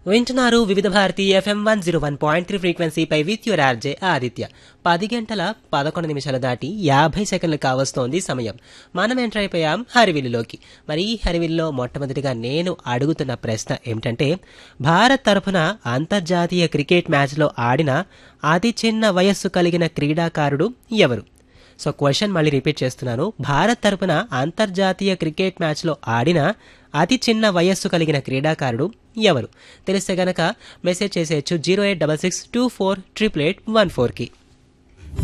వింటున్నారు Vividh Bharati FM one zero one point three ఫ్రీక్వెన్సీపై with your RJ Aditya పది గంటల పదకొండు నిమిషాలు దాటి యాభై సెకండ్లు కావస్తోంది సమయం మనం ఎంటర్ అయిపోయాం హరివిల్లులోకి మరి ఈ హరివిల్లులో మొట్టమొదటిగా నేను అడుగుతున్న ప్రశ్న ఏమిటంటే భారత్ తరఫున అంతర్జాతీయ క్రికెట్ మ్యాచ్లో ఆడిన అతి చిన్న వయస్సు కలిగిన క్రీడాకారుడు ఎవరు సో క్వశ్చన్ మళ్ళీ రిపీట్ చేస్తున్నాను భారత్ తరపున అంతర్జాతీయ క్రికెట్ మ్యాచ్లో ఆడిన అతి చిన్న వయస్సు కలిగిన క్రీడాకారుడు ఎవరు తెలిస్తే గనక మెసేజ్ చేసేయచ్చు zero eight double six two four triple eight one ఫోర్కి